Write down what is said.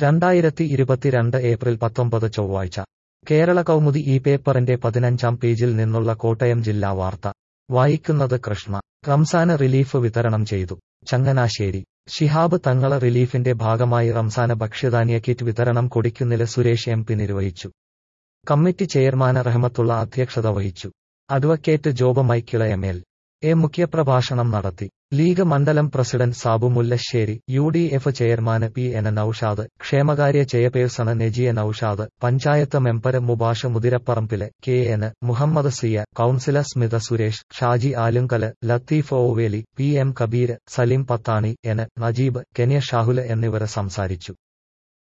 രണ്ടായിരത്തി ഇരുപത്തിരണ്ട് ഏപ്രിൽ പത്തൊമ്പത് ചൊവ്വാഴ്ച കേരള കൗമുദി ഈ പേപ്പറിന്റെ പതിനഞ്ചാം പേജിൽ നിന്നുള്ള കോട്ടയം ജില്ലാ വാർത്ത വായിക്കുന്നത് കൃഷ്ണ റംസാന് റിലീഫ് വിതരണം ചെയ്തു ചങ്ങനാശ്ശേരി ശിഹാബ് തങ്ങള് റിലീഫിന്റെ ഭാഗമായി റംസാന് ഭക്ഷ്യധാന്യ കിറ്റ് വിതരണം കൊടിക്കുന്നില് സുരേഷ് എം പി നിർവഹിച്ചു കമ്മിറ്റി ചെയർമാന് റഹ്മത്തുള്ള അധ്യക്ഷത വഹിച്ചു advocate Job Michael M L A മുഖ്യപ്രഭാഷണം നടത്തി ലീഗ് മണ്ഡലം president Sabu Mullassery U D F chairman P N Noushad ക്ഷേമകാര്യ chairperson Nejiya Noushad panchayat member Mubash Muthirapparambil K N Muhammed Siya councillor Smitha Suresh Shaji Alunkal Latheef Oveli P M Kabeer Saleem Pathani N Najeeb Kenia Shahul എന്നിവര് സംസാരിച്ചു